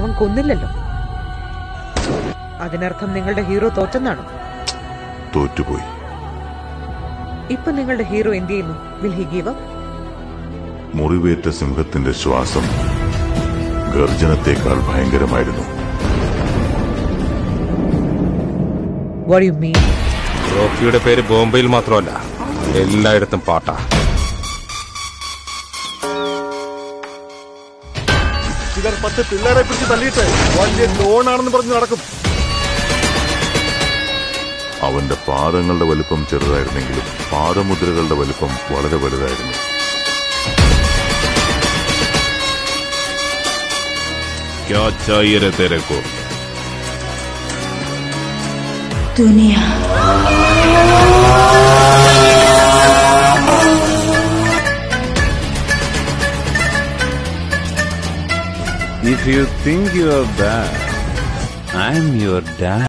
അവൻ കൊന്നില്ലല്ലോ അതിനർത്ഥം നിങ്ങളുടെ ഹീറോ തോറ്റെന്നാണോ തോറ്റുപോയി ഇപ്പൊ നിങ്ങളുടെ ഹീറോ എന്ത് ചെയ്യുന്നു വിൽ ഹി ഗീവ് അപ്പ് മുറിവേറ്റ സിംഹത്തിന്റെ ശ്വാസം ഗർജനത്തേക്കാൾ ഭയങ്കരമായിരുന്നു വാട്ട് യു മീൻ റോക്കിയുടെ പേര് ബോംബെയിൽ മാത്രമല്ല എല്ലായിടത്തും പാട്ടാ ഇവർ പത്ത് പിള്ളേരെ പിടിച്ച് തള്ളിയിട്ട് വലിയ ലോണാണെന്ന് പറഞ്ഞ് നടക്കും അവന്റെ പാദങ്ങളുടെ വലിപ്പം ചെറുതായിരുന്നെങ്കിലും പാദമുദ്രകളുടെ വലിപ്പം വളരെ വലുതായിരുന്നു ക്യാ ചാഹിയെ രേ തേരെ കോ दुनिया If you think you are bad, I'm your dad.